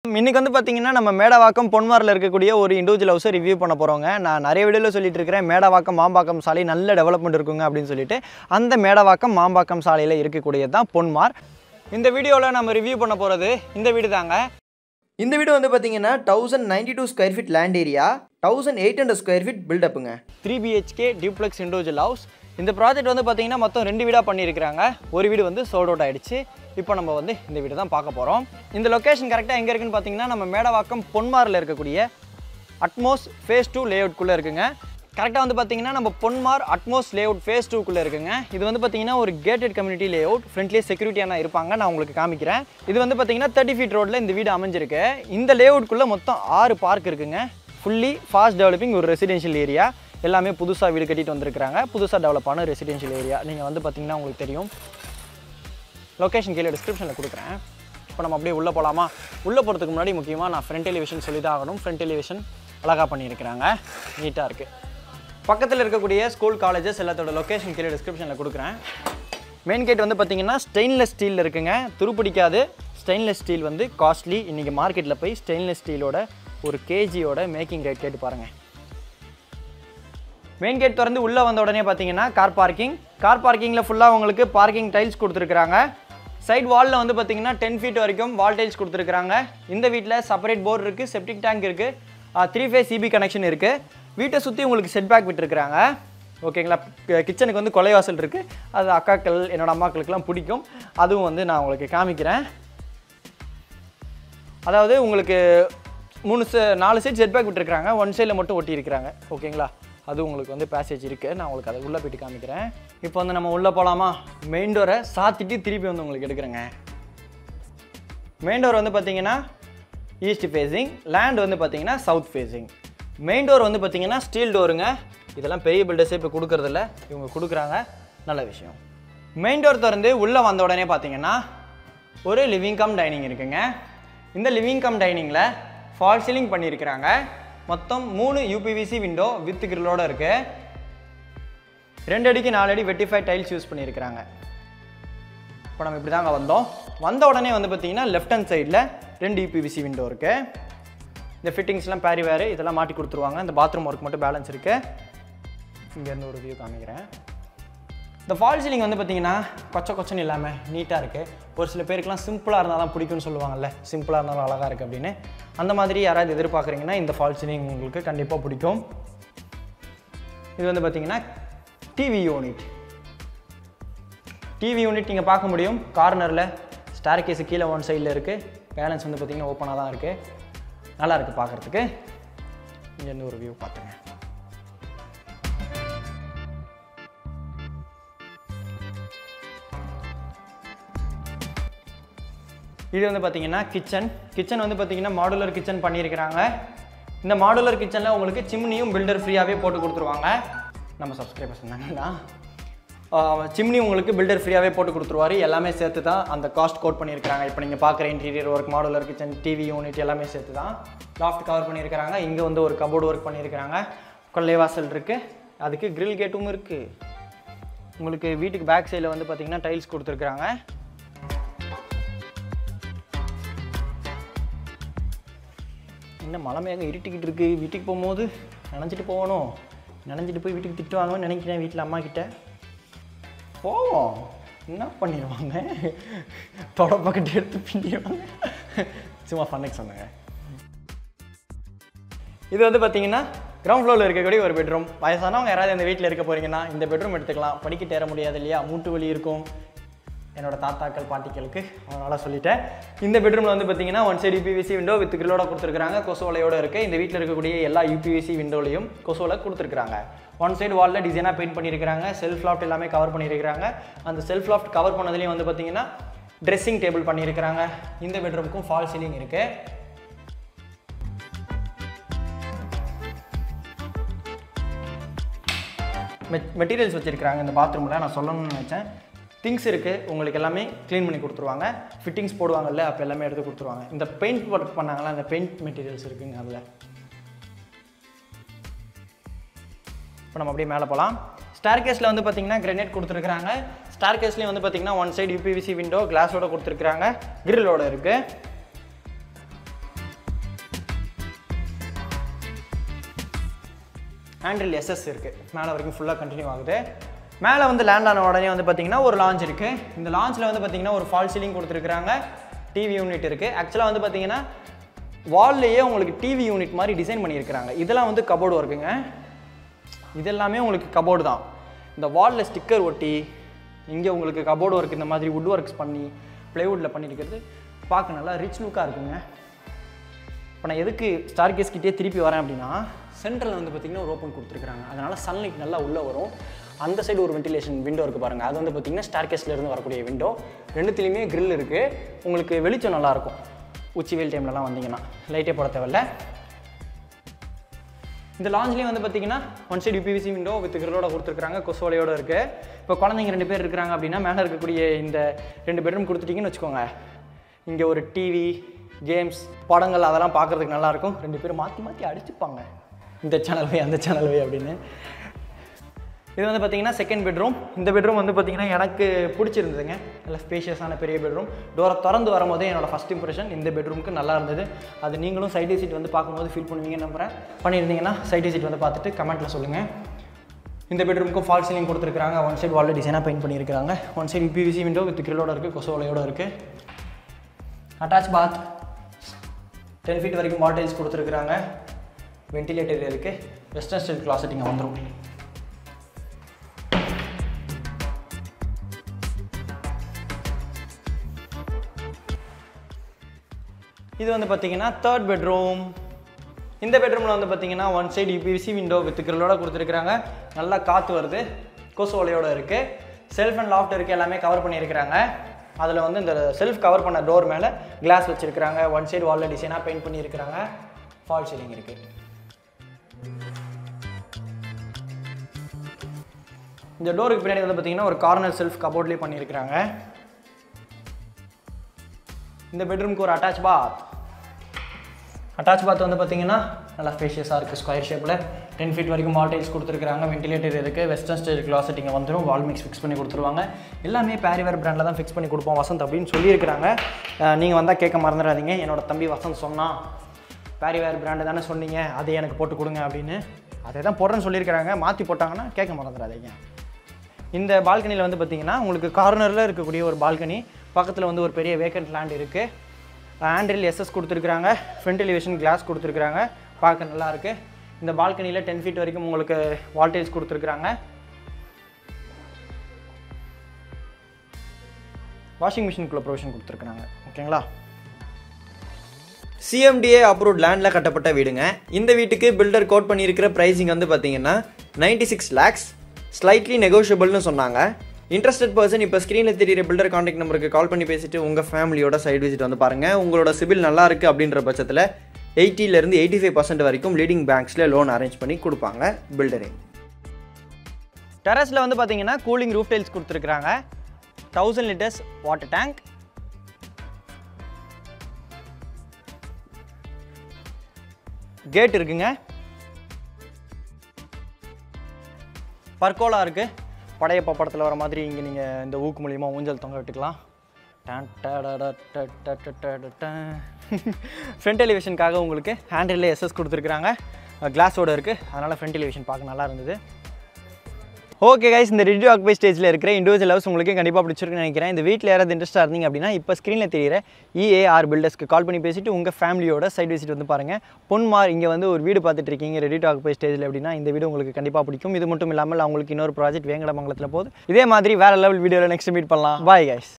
இன்னைக்கு வந்து பார்த்தீங்கன்னா நம்ம மேடவாக்கம் பொன்மாரில் இருக்கக்கூடிய ஒரு இண்டிவிஜுவல் ஹவுஸை ரிவ்யூ பண்ண போகிறோங்க நான் நிறைய வீடியோவில் சொல்லிட்டு இருக்கிறேன் மேடவாக்கம் மாம்பாக்கம் சாலை நல்ல டெவலப்மெண்ட் இருக்குங்க அப்படின்னு சொல்லிட்டு அந்த மேடவாக்கம் மாம்பாக்கம் சாலையில் இருக்கக்கூடியது தான் பொன்மார் இந்த வீடியோவில் நம்ம ரிவ்யூ பண்ண போகிறது இந்த வீடு தாங்க இந்த வீடு வந்து பார்த்தீங்கன்னா thousand ninety two square feet land area thousand eight hundred square feet பில்டப்புங்க three BHK duplex individual house இந்த ப்ராஜெக்ட் வந்து பார்த்தீங்கன்னா மொத்தம் ரெண்டு வீடாக பண்ணியிருக்கிறாங்க ஒரு வீடு வந்து சோல்ட் அவுட் ஆயிடுச்சு இப்போ நம்ம வந்து இந்த வீடு தான் பார்க்க போகிறோம் இந்த லொக்கேஷன் கரெக்டாக எங்கே இருக்குன்னு பார்த்தீங்கன்னா நம்ம மேடவாக்கம் பொன்மாரில் இருக்கக்கூடிய அட்மோஸ் ஃபேஸ் டூ லேஅவுட்குள்ளே இருக்குங்க கரெக்டாக வந்து பார்த்தீங்கன்னா நம்ம பொன்மார் அட்மோஸ் லேஅவுட் ஃபேஸ் டூக்குள்ளே இருக்குங்க இது வந்து பார்த்தீங்கன்னா ஒரு கேட்டட் கம்யூனிட்டி லேஅவுட் ஃப்ரண்ட்லேயே செக்யூரிட்டியான இருப்பாங்க நான் உங்களுக்கு காமிக்கிறேன் இது வந்து பார்த்தீங்கன்னா தேர்ட்டி ஃபீட் ரோட்டில் இந்த வீடு அமைஞ்சிருக்கு இந்த லேஅவுட்குள்ளே மொத்தம் ஆறு பார்க் இருக்குங்க ஃபுல்லி ஃபாஸ்ட் டெவலப்பிங் ஒரு ரெசிடென்ஷியல் ஏரியா எல்லாமே புதுசாக வீடு கட்டிட்டு வந்திருக்காங்க புதுசாக டெவலப் ஆன ரெசிடென்ஷியல் ஏரியா நீங்கள் வந்து பார்த்தீங்கன்னா உங்களுக்கு தெரியும் லொக்கேஷன் கீழே டிஸ்கிரிப்ஷனில் கொடுக்குறேன் இப்போ நம்ம அப்படியே உள்ளே போகலாமா உள்ளே போகிறதுக்கு முன்னாடி முக்கியமாக நான் ஃப்ரண்ட் எலிவேஷன் சொல்லி தான் ஆகணும் ஃப்ரண்ட் எலிவேஷன் அழகாக பண்ணியிருக்கிறாங்க நீட்டாக இருக்குது பக்கத்தில் இருக்கக்கூடிய ஸ்கூல் காலேஜஸ் எல்லாத்தோட லொக்கேஷன் கீழே டிஸ்கிரிப்ஷனில் கொடுக்குறேன் மெயின் கேட் வந்து பார்த்தீங்கன்னா ஸ்டெயின்லெஸ் ஸ்டீல் இருக்குங்க துருப்பிடிக்காது ஸ்டெயின்லெஸ் ஸ்டீல் வந்து காஸ்ட்லி இன்றைக்கி மார்க்கெட்டில் போய் ஸ்டெயின்லெஸ் ஸ்டீலோட ஒரு கேஜியோட மேக்கிங் ரேட் கேட்டு பாருங்கள் மெயின் கேட் திறந்து உள்ளே வந்த உடனே பார்த்தீங்கன்னா கார் பார்க்கிங் கார் பார்க்கிங்கில் ஃபுல்லாக உங்களுக்கு பார்க்கிங் டைல்ஸ் கொடுத்துருக்குறாங்க சைட் வாலில் வந்து பார்த்தீங்கன்னா டென் ஃபீட் வரைக்கும் வால் டைல்ஸ் கொடுத்துருக்குறாங்க இந்த வீட்டில் செப்பரேட் போர்டு இருக்குது செப்டிக் டேங்க் இருக்குது த்ரீ ஃபேஸ் சிபி கனெக்ஷன் இருக்குது வீட்டை சுற்றி உங்களுக்கு செட் பேக் விட்டுருக்குறாங்க ஓகேங்களா கிச்சனுக்கு வந்து கொலைவாசல் இருக்குது அது அக்காக்கள் என்னோட அம்மாக்களுக்கெல்லாம் பிடிக்கும் அதுவும் வந்து நான் உங்களுக்கு காமிக்கிறேன் அதாவது உங்களுக்கு மூணு ச நாலு சைட் செட் பேக் விட்டுருக்காங்க ஒன் சைடில் மட்டும் ஒட்டியிருக்கிறாங்க ஓகேங்களா அது உங்களுக்கு வந்து பேசேஜ் இருக்குது நான் உங்களுக்கு அதை உள்ளே போயிட்டு காமிக்கிறேன் இப்போ வந்து நம்ம உள்ளே போகலாமா மெயின் டோரை சாத்திட்டு திருப்பி வந்து உங்களுக்கு எடுக்கிறேங்க மெயின் டோர் வந்து பார்த்தீங்கன்னா ஈஸ்ட் ஃபேஸிங் லேண்ட் வந்து பார்த்தீங்கன்னா சவுத் ஃபேஸிங் மெயின் டோர் வந்து பார்த்தீங்கன்னா ஸ்டீல் டோருங்க இதெல்லாம் பெரிய பில்டர்ஸே இப்போ கொடுக்கறதில்ல இவங்க கொடுக்குறாங்க நல்ல விஷயம் மெயின் டோர் திறந்து உள்ளே வந்த உடனே பார்த்தீங்கன்னா ஒரு லிவிங் கம் டைனிங் இருக்குங்க இந்த லிவிங் கம் டைனிங்கில் ஃபால் சீலிங் பண்ணியிருக்கிறாங்க மொத்தம் மூணு யூபிவிசி விண்டோ வித் கிரில்லோட இருக்கு ரெண்டு அடிக்கு நாலு அடி வெட்டிஃபை டைல்ஸ் யூஸ் பண்ணியிருக்கிறாங்க இப்போ நம்ம இப்படி தாங்க வந்தோம் வந்த உடனே வந்து பார்த்தீங்கன்னா லெஃப்ட் ஹேண்ட் சைடில் ரெண்டு யூபிவிசி விண்டோ இருக்குது இந்த ஃபிட்டிங்ஸ்லாம் பேரி வேறு இதெல்லாம் மாட்டி கொடுத்துருவாங்க இந்த பாத்ரூம் ஒர்க் மட்டும் பேலன்ஸ் இருக்குது இங்கேருந்து ஒரு வியூ காமிக்கிறேன் இந்த ஃபால் சீலிங் வந்து பார்த்தீங்கன்னா கொச்ச கொச்சன்னு இல்லாமல் நீட்டாக இருக்குது ஒரு சில பேருக்குலாம் சிம்பிளாக இருந்தால் தான் பிடிக்கும்னு சொல்லுவாங்கல்ல சிம்பிளாக இருந்தாலும் அழகாக இருக்குது அப்படின்னு அந்த மாதிரி யாராவது எதிர்பார்க்குறீங்கன்னா இந்த ஃபால் சீலிங் உங்களுக்கு கண்டிப்பாக பிடிக்கும் இது வந்து பார்த்தீங்கன்னா டிவி யூனிட் டிவி யூனிட் நீங்கள் பார்க்க முடியும் கார்னரில் ஸ்டார் கேஸு கீழே ஒன் சைடில் இருக்குது பேலன்ஸ் வந்து பார்த்தீங்கன்னா ஓப்பனாக தான் இருக்குது நல்லா இருக்குது பார்க்குறதுக்கு இங்கேருந்து ஒரு வியூ பார்த்துங்க இது வந்து பார்த்தீங்கன்னா கிச்சன் கிச்சன் வந்து பார்த்தீங்கன்னா மாடுலர் கிச்சன் பண்ணியிருக்கிறாங்க இந்த மாடுலர் கிச்சனில் உங்களுக்கு சிம்னியும் பில்டர் ஃப்ரீயாகவே போட்டு கொடுத்துருவாங்க நம்ம சப்ஸ்கிரைபர் சொன்னாங்கன்னா சிம்னி உங்களுக்கு பில்டர் ஃப்ரீயாகவே போட்டு கொடுத்துருவாரு எல்லாமே சேர்த்து தான் அந்த காஸ்ட் கோட் பண்ணியிருக்காங்க இப்போ நீங்கள் பார்க்குற interior work modular kitchen TV unit எல்லாமே சேர்த்து தான் லாஃப்ட் கவர் பண்ணியிருக்கிறாங்க இங்கே வந்து ஒரு கபோர்டு ஒர்க் பண்ணியிருக்கிறாங்க கொள்ளைவாசல் இருக்குது அதுக்கு grill கேட்டும் இருக்குது உங்களுக்கு வீட்டுக்கு பேக் சைடில் வந்து பார்த்தீங்கன்னா டைல்ஸ் கொடுத்துருக்குறாங்க என்ன மலை மேகம் இருட்டிக்கிட்டு இருக்கு வீட்டுக்கு போகும்போது நினச்சிட்டு போகணும் நினைஞ்சிட்டு போய் வீட்டுக்கு திட்டு வாங்கணும்னு நினைக்கிறேன் வீட்டில் அம்மா கிட்ட போவோம் என்ன பண்ணிடுவாங்க தொடப்பக்கட்டு எடுத்து பின்னிடுவாங்க சும்மா ஃபன்னுக்கு சொன்னாங்க இது வந்து பார்த்தீங்கன்னா கிரவுண்ட் ஃப்ளோரில் இருக்கக்கூடிய ஒரு பெட்ரூம் வயசானவங்க யாராவது இந்த வீட்டில் இருக்க போறீங்கன்னா இந்த பெட்ரூம் எடுத்துக்கலாம் படிக்கிட்டு ஏற முடியாது இல்லையா மூட்டு வலி இருக்கும் என்னோட தாத்தாக்கள் பாட்டிகளுக்கு அதனால் சொல்லிட்டேன் இந்த பெட்ரூமில் வந்து பார்த்தீங்கன்னா one side UPVC window with கிரிலோட கொடுத்துருக்காங்க கொசுவலையோட இருக்குது இந்த வீட்டில் இருக்கக்கூடிய எல்லா யூபிவிசி விண்டோலையும் கொசுவலை கொடுத்துருக்காங்க ஒன் சைடு வாலில் டிசைனாக பெயிண்ட் பண்ணியிருக்காங்க செல்ஃப் லாஃப்ட் எல்லாமே கவர் பண்ணியிருக்காங்க அந்த செல்ஃப் லாஃப்ட் கவர் பண்ணதுலேயும் வந்து பார்த்தீங்கன்னா ட்ரெஸ்ஸிங் டேபிள் பண்ணியிருக்கிறாங்க இந்த பெட்ரூமுக்கும் ஃபால் சீலிங் இருக்குது மெட்டீரியல்ஸ் வச்சுருக்காங்க இந்த பாத்ரூமில் நான் சொல்லணும்னு நினச்சேன் திங்ஸ் இருக்குது உங்களுக்கு எல்லாமே க்ளீன் பண்ணி கொடுத்துருவாங்க ஃபிட்டிங்ஸ் போடுவாங்கல்ல அப்போ எல்லாமே எடுத்து கொடுத்துருவாங்க இந்த பெயிண்ட் ஒர்க் பண்ணாங்கல்ல அந்த பெயிண்ட் மெட்டீரியல்ஸ் இருக்குங்க அதில் இப்போ நம்ம அப்படியே மேலே போகலாம் ஸ்டார் கேஸில் வந்து பார்த்தீங்கன்னா கிரனேட் கொடுத்துருக்காங்க ஸ்டார் கேஸ்லேயும் வந்து பார்த்தீங்கன்னா ஒன் சைடு யூபிவிசி விண்டோ கிளாஸோட கொடுத்துருக்காங்க கிரில்லோட இருக்குது ஆண்ட்ரில் எஸ்எஸ் இருக்குது மேலே வரைக்கும் ஃபுல்லாக கண்டினியூ ஆகுது மேலே வந்து லேண்ட் ஆன உடனே வந்து பார்த்தீங்கன்னா ஒரு லான்ச் இருக்குது இந்த லான்ச்சில் வந்து பார்த்தீங்கன்னா ஒரு ஃபால் சீலிங் கொடுத்துருக்குறாங்க டிவி யூனிட் இருக்குது ஆக்சுவலாக வந்து பார்த்தீங்கன்னா வால்லையே உங்களுக்கு டிவி யூனிட் மாதிரி டிசைன் பண்ணியிருக்கிறாங்க இதெல்லாம் வந்து கபோர்டு ஒர்க்குங்க இதெல்லாமே உங்களுக்கு கபோர்டு தான் இந்த வாலில் ஸ்டிக்கர் ஒட்டி இங்கே உங்களுக்கு கபோர்டு ஒர்க் இந்த மாதிரி வுட் ஒர்க்ஸ் பண்ணி ப்ளைவுட்டில் பண்ணியிருக்கிறது பார்க்க நல்லா ரிச் லுக்காக இருக்குங்க இப்போ நான் எதுக்கு ஸ்டார் கேஸ் கிட்டே திருப்பி வரேன் அப்படின்னா சென்ட்ரலில் வந்து பார்த்திங்கன்னா ஒரு ஓப்பன் கொடுத்துருக்காங்க அதனால் சன்லைட் நல்லா உள்ளே வரும் அந்த சைடு ஒரு வென்டிலேஷன் விண்டோ இருக்குது பாருங்கள் அது வந்து பார்த்திங்கன்னா ஸ்டார் இருந்து வரக்கூடிய விண்டோ ரெண்டுத்துலேயுமே grill இருக்குது உங்களுக்கு வெளிச்சம் நல்லாயிருக்கும் உச்சி வெயில் டைம்லலாம் வந்தீங்கன்னா லைட்டே போட தேவையில்ல இந்த லான்ச்லேயும் வந்து பார்த்தீங்கன்னா one side UPVC window with கிரிலோட கொடுத்துருக்காங்க கொசுவலையோட இருக்குது இப்போ குழந்தைங்க ரெண்டு பேர் இருக்கிறாங்க அப்படின்னா மேலே இருக்கக்கூடிய இந்த ரெண்டு பெட்ரூம் கொடுத்துட்டீங்கன்னு வச்சுக்கோங்க இங்கே ஒரு டிவி கேம்ஸ் படங்கள் அதெல்லாம் பார்க்குறதுக்கு நல்லாயிருக்கும் ரெண்டு பேரும் மாற்றி மாற்றி அடிச்சுப்பாங்க இந்த சேனல் போய் அந்த சேனல் போய் அப்படின்னு இது வந்து பார்த்தீங்கன்னா செகண்ட் பெட்ரூம் இந்த பெட்ரூம் வந்து பார்த்தீங்கன்னா எனக்கு பிடிச்சிருந்ததுங்க நல்ல ஸ்பேஷியஸான பெரிய பெட்ரூம் டோரை திறந்து வரும்போதே என்னோட ஃபஸ்ட் இம்ப்ரெஷன் இந்த பெட்ரூமுக்கு நல்லா இருந்தது அது நீங்களும் சைடு சீட் வந்து பார்க்கும்போது ஃபீல் பண்ணுவீங்கன்னு நம்புறேன் பண்ணியிருந்தீங்கன்னா சைடு சீட் வந்து பார்த்துட்டு கமெண்ட்டில் சொல்லுங்கள் இந்த பெட்ரூமுக்கும் ஃபால் சீலிங் கொடுத்துருக்காங்க ஒன் சைடு வாலில் டிசைனாக பெயிண்ட் பண்ணியிருக்காங்க one side PVC window with கிரிலோட இருக்குது கொசோலையோட இருக்குது அட்டாச் பாத் டென் ஃபீட் வரைக்கும் மாடல்ஸ் கொடுத்துருக்குறாங்க வென்டிலேட்டர் இருக்குது வெஸ்டர்ன் ஸ்டைல் கிளாசட் இங்கே வந்துடும் இது வந்து பார்த்தீங்கன்னா தேர்ட் பெட்ரூம் இந்த பெட்ரூமில் வந்து பார்த்தீங்கன்னா one side UPVC window with கிரிலோட கொடுத்துருக்குறாங்க நல்லா காற்று வருது கொசு ஓலையோட இருக்குது செல்ஃப் அண்ட் லாஃப்ட் இருக்குது எல்லாமே கவர் பண்ணியிருக்கிறாங்க அதில் வந்து இந்த செல்ஃப் கவர் பண்ண டோர் மேலே கிளாஸ் வச்சுருக்கிறாங்க ஒன் சைடு வாலில் டிசைனாக பெயிண்ட் பண்ணியிருக்கிறாங்க ஃபால் சீலிங் இருக்குது இந்த டோருக்கு பின்னாடி வந்து பார்த்தீங்கன்னா ஒரு கார்னர் செல்ஃப் கபோர்ட்லேயே பண்ணியிருக்கிறாங்க இந்த பெட்ரூம்க்கு ஒரு அட்டாச் பாத் அட்டாச் பாத் வந்து பார்த்தீங்கன்னா நல்லா ஸ்பேஷியஸாக இருக்குது ஸ்கொயர் ஷேப்பில் டென் ஃபீட் வரைக்கும் மால்டைல்ஸ் கொடுத்துருக்காங்க வென்டிலேட்டர் இருக்குது வெஸ்டர்ன் ஸ்டைல் கிளாசட் இங்கே வந்துடும் வால் மிக்ஸ் ஃபிக்ஸ் பண்ணி கொடுத்துருவாங்க எல்லாமே பேரிவேர் பிராண்டில் தான் ஃபிக்ஸ் பண்ணி கொடுப்போம் வசந்த் அப்படின்னு சொல்லியிருக்கிறாங்க நீங்கள் வந்தால் கேட்க மறந்துடாதீங்க என்னோட தம்பி வசந்த் சொன்னான் பேரிவேர் பிராண்டு தானே சொன்னீங்க அதை எனக்கு போட்டு கொடுங்க அப்படின்னு அதை தான் போடுறேன்னு சொல்லியிருக்கிறாங்க மாற்றி போட்டாங்கன்னா கேட்க மறந்துடாதீங்க இந்த பால்கனியில் வந்து பார்த்தீங்கன்னா உங்களுக்கு கார்னரில் இருக்கக்கூடிய ஒரு பால்கனி பக்கத்தில் வந்து ஒரு பெரிய வேக்கண்ட் லேண்ட் இருக்குது ஆண்ட்ரில் எஸ்எஸ் கொடுத்துருக்குறாங்க ஃப்ரண்ட் எலிவேஷன் கிளாஸ் கொடுத்துருக்குறாங்க பார்க்க நல்லா இருக்கு இந்த பால்கனியில் டென் ஃபீட் வரைக்கும் உங்களுக்கு வால்டேஜ் கொடுத்துருக்குறாங்க வாஷிங் மிஷினுக்குள்ள ப்ரொவிஷன் கொடுத்துருக்குறாங்க ஓகேங்களா சிஎம்டிஏ அப்ரூவ்ட் லேண்டில் கட்டப்பட்ட வீடுங்க இந்த வீட்டுக்கு பில்டர் கோட் பண்ணியிருக்கிற ப்ரைஸிங் வந்து பார்த்தீங்கன்னா நைன்டி சிக்ஸ் லேக்ஸ் ஸ்லைட்லி நெகோஷியபிள்னு சொன்னாங்க இன்ட்ரெஸ்டட் பர்சன் இப்போ ஸ்க்ரீனில் தெரியிற பில்டர் காண்டாக்ட் நம்பருக்கு கால் பண்ணி பேசிட்டு உங்கள் ஃபேமிலியோட சைடு விசிட் வந்து பாருங்கள் உங்களோட சிபில் நல்லா இருக்குது அப்படின்ற பட்சத்தில் எயிட்டிலேருந்து எயிட்டி ஃபைவ் பர்சன்ட் வரைக்கும் லீடிங் பேங்க்ஸில் லோன் அரேஞ்ச் பண்ணி கொடுப்பாங்க பில்டரே டெரஸில் வந்து பார்த்தீங்கன்னா கூலிங் ரூஃப் டைல்ஸ் கொடுத்துருக்குறாங்க thousand litres water tank gate இருக்குங்க பர்கோலா இருக்குது படையப்பா படத்தில் வர மாதிரி இங்கே நீங்கள் இந்த ஊக்கு மூலியமாக ஊஞ்சல் தொங்க விட்டுக்கலாம் ஃப்ரண்ட் எலிவேஷனுக்காக உங்களுக்கு ஹேண்டில் எஸ்எஸ் கொடுத்துருக்குறாங்க கிளாஸோட இருக்குது அதனால் ஃப்ரண்ட் எலிவேஷன் பார்க்க நல்லா இருந்தது ஓகே கைஸ் இந்த ரெடி ஆக்குபை ஸ்டேஜில் இருக்கிற இண்டிவிஜுவல் ஹவுஸ் உங்களுக்கு கண்டிப்பாக பிடிச்சிருக்குன்னு நினைக்கிறேன் இந்த வீட்டில் யாராவது இன்ட்ரெஸ்ட்டாக இருந்தீங்க அப்படின்னா இப்போ ஸ்க்ரீனில் தெரியிற இஏஆர் பில்டர்ஸ்க்கு கால் பண்ணி பேசிட்டு உங்கள் ஃபேமிலியோட சைட் விசிட் வந்து பாருங்கள் பொன்மார் இங்கே வந்து ஒரு வீடு பார்த்துட்டு இருக்கீங்க ரெடி ஆக்குபை ஸ்டேஜில் அப்படின்னா இந்த வீடு உங்களுக்கு கண்டிப்பாக பிடிக்கும் இது மட்டும் இல்லாமல் அவங்களுக்கு இன்னொரு ப்ராஜெக்ட் வேங்கடமங்கலத்தில் போகுது இதே மாதிரி வேறு லெவல் வீடியோவில் நெக்ஸ்ட் மீட் பண்ணலாம் பாய் கைஸ்